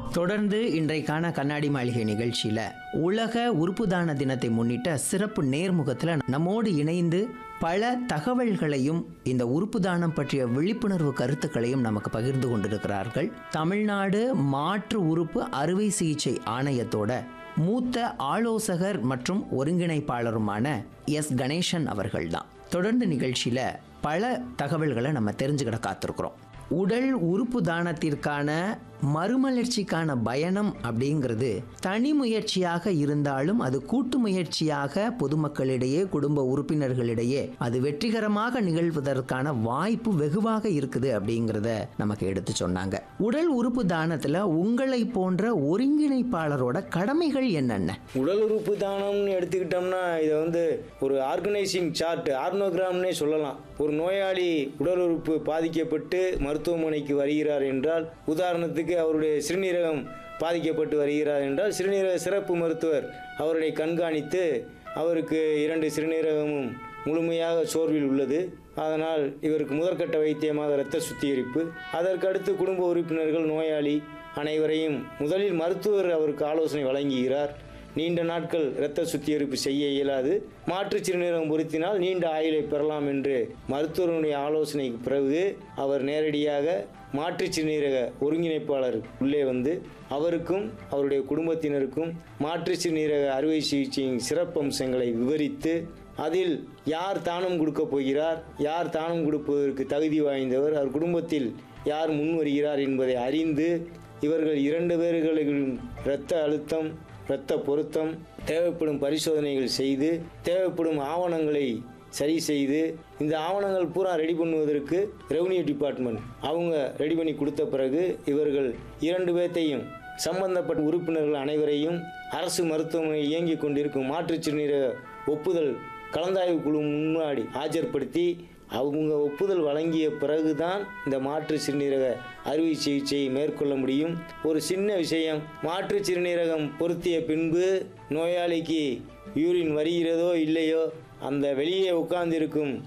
தொடர்ந்து இன்றைக்கான கண்ணாடி மாளிகை நிகழ்ச்சியில உலக உறுப்பு தான தினத்தை முன்னிட்ட சிறப்பு நேர்முகத்துல நம்மோடு இணைந்து பல தகவல்களையும் இந்த உறுப்பு தானம் பற்றிய விழிப்புணர்வு கருத்துக்களையும் நமக்கு பகிர்ந்து கொண்டிருக்கிறார்கள் தமிழ்நாடு மாற்று உறுப்பு அறுவை சிகிச்சை ஆணையத்தோட மூத்த ஆலோசகர் மற்றும் ஒருங்கிணைப்பாளருமான எஸ் கணேசன் அவர்கள்தான் தொடர்ந்து நிகழ்ச்சியில பல தகவல்களை நம்ம தெரிஞ்சுக்கிட காத்திருக்கிறோம் உடல் உறுப்பு தானத்திற்கான மறுமலர்ச்சிக்கான பயணம் அப்படிங்கிறது தனி முயற்சியாக இருந்தாலும் அது கூட்டு முயற்சியாக பொதுமக்களிடையே குடும்ப உறுப்பினர்களிடையே அது வெற்றிகரமாக நிகழ்வதற்கான வாய்ப்பு வெகுவாக இருக்குது அப்படிங்கிறத நமக்கு எடுத்து சொன்னாங்க உடல் உறுப்பு தானத்துல உங்களை போன்ற ஒருங்கிணைப்பாளரோட கடமைகள் என்னென்ன உடல் உறுப்பு தானம்னு எடுத்துக்கிட்டோம்னா இதை வந்து ஒரு ஆர்கனைசிங் சார்ட் ஆர்னோகிராம்னே சொல்லலாம் ஒரு நோயாளி உடல் உறுப்பு பாதிக்கப்பட்டு மருத்துவமனைக்கு வருகிறார் என்றால் உதாரணத்துக்கு அவருடைய சிறுநீரகம் பாதிக்கப்பட்டு வருகிறார் என்றால் சிறுநீரக சிறப்பு மருத்துவர் அவரை கண்காணித்து அவருக்கு இரண்டு சிறுநீரகமும் முழுமையாக சோர்வில் உள்ளது அதனால் இவருக்கு முதற்கட்ட வைத்தியமாக இரத்த சுத்திகரிப்பு அதற்கடுத்து குடும்ப உறுப்பினர்கள் நோயாளி அனைவரையும் முதலில் மருத்துவர் அவருக்கு ஆலோசனை வழங்குகிறார் நீண்ட நாட்கள் இரத்த சுத்திகரிப்பு செய்ய இயலாது மாற்றுச் சிறுநீரகம் பொருத்தினால் நீண்ட ஆயுளை பெறலாம் என்று மருத்துவருடைய ஆலோசனைக்கு பிறகு அவர் நேரடியாக மாற்றுச் சிறுநீரக ஒருங்கிணைப்பாளர் உள்ளே வந்து அவருக்கும் அவருடைய குடும்பத்தினருக்கும் மாற்றுச் சிறுநீரக அறுவை சிகிச்சையின் சிறப்பம்சங்களை விவரித்து அதில் யார் தானம் கொடுக்க போகிறார் யார் தானம் கொடுப்பதற்கு தகுதி வாய்ந்தவர் அவர் குடும்பத்தில் யார் முன் வருகிறார் என்பதை அறிந்து இவர்கள் இரண்டு பேர்களின் இரத்த அழுத்தம் இரத்த பொருத்தம் தேவைப்படும் பரிசோதனைகள் செய்து தேவைப்படும் ஆவணங்களை சரி செய்து இந்த ஆவணங்கள் பூரா ரெடி பண்ணுவதற்கு ரெவன்யூ டிபார்ட்மெண்ட் அவங்க ரெடி பண்ணி கொடுத்த பிறகு இவர்கள் இரண்டு பேர்த்தையும் சம்பந்தப்பட்ட உறுப்பினர்கள் அனைவரையும் அரசு மருத்துவமனை இயங்கிக் கொண்டிருக்கும் மாற்றுச் சிறுநீரக ஒப்புதல் கலந்தாய்வு குழு முன்னாடி ஆஜர்படுத்தி அவங்க ஒப்புதல் வழங்கிய பிறகுதான் இந்த மாற்று சிறுநீரக அறுவை சிகிச்சையை மேற்கொள்ள முடியும் ஒரு சின்ன விஷயம் மாற்று சிறுநீரகம் பொருத்திய பின்பு நோயாளிக்கு யூரின் வருகிறதோ இல்லையோ அந்த வெளியே உட்கார்ந்திருக்கும்